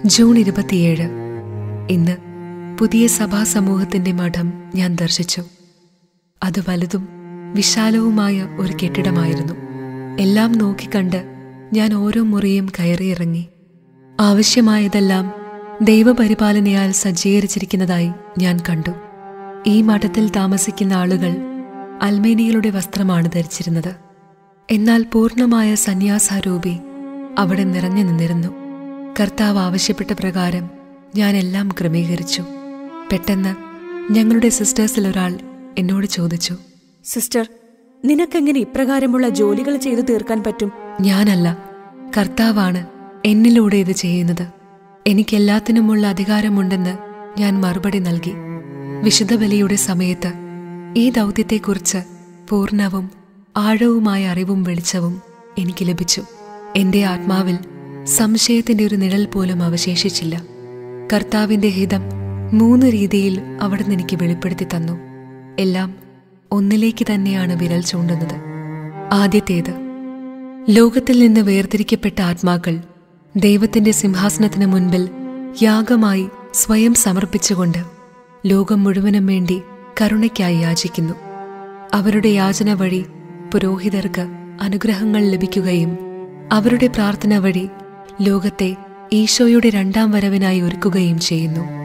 June ഇരുപത്തിയേഴ് ഇന്ന് പുതിയ സഭാ സമൂഹത്തിന്റെ മഠം ഞാൻ ദർശിച്ചു അത് വലുതും വിശാലവുമായ ഒരു കെട്ടിടമായിരുന്നു എല്ലാം നോക്കിക്കണ്ട് ഞാൻ ഓരോ മുറിയും കയറിയിറങ്ങി ആവശ്യമായതെല്ലാം ദൈവപരിപാലനയാൽ സജ്ജീകരിച്ചിരിക്കുന്നതായി ഞാൻ കണ്ടു ഈ മഠത്തിൽ താമസിക്കുന്ന ആളുകൾ അൽമേനികളുടെ വസ്ത്രമാണ് ധരിച്ചിരുന്നത് എന്നാൽ പൂർണ്ണമായ സന്യാസാരൂപി അവിടെ നിറഞ്ഞു നിന്നിരുന്നു കർത്താവ് ആവശ്യപ്പെട്ട പ്രകാരം ഞാൻ എല്ലാം ക്രമീകരിച്ചു പെട്ടെന്ന് ഞങ്ങളുടെ സിസ്റ്റേഴ്സിൽ ഒരാൾ എന്നോട് ചോദിച്ചു സിസ്റ്റർ നിനക്കെങ്ങനെ ഇപ്രകാരമുള്ള ജോലികൾ ചെയ്തു തീർക്കാൻ പറ്റും ഞാനല്ല കർത്താവാണ് എന്നിലൂടെ ഇത് ചെയ്യുന്നത് എനിക്കെല്ലാത്തിനുമുള്ള അധികാരമുണ്ടെന്ന് ഞാൻ മറുപടി നൽകി വിശുദ്ധ ബലിയുടെ സമയത്ത് ഈ ദൗത്യത്തെക്കുറിച്ച് പൂർണ്ണവും ആഴവുമായ അറിവും വെളിച്ചവും എനിക്ക് ലഭിച്ചു എന്റെ ആത്മാവിൽ സംശയത്തിന്റെ ഒരു നിഴൽ പോലും അവശേഷിച്ചില്ല കർത്താവിന്റെ ഹിതം മൂന്ന് രീതിയിൽ അവിടുന്ന് എനിക്ക് വെളിപ്പെടുത്തി തന്നു എല്ലാം ഒന്നിലേക്ക് തന്നെയാണ് വിരൽ ചൂണ്ടുന്നത് ആദ്യത്തേത് ലോകത്തിൽ നിന്ന് വേർതിരിക്കപ്പെട്ട ആത്മാക്കൾ ദൈവത്തിന്റെ സിംഹാസനത്തിന് മുൻപിൽ യാഗമായി സ്വയം സമർപ്പിച്ചുകൊണ്ട് ലോകം മുഴുവനും വേണ്ടി കരുണയ്ക്കായി യാചിക്കുന്നു അവരുടെ യാചന വഴി പുരോഹിതർക്ക് അനുഗ്രഹങ്ങൾ ലഭിക്കുകയും അവരുടെ പ്രാർത്ഥന വഴി ലോകത്തെ ഈശോയുടെ രണ്ടാം വരവിനായി ഒരുക്കുകയും ചെയ്യുന്നു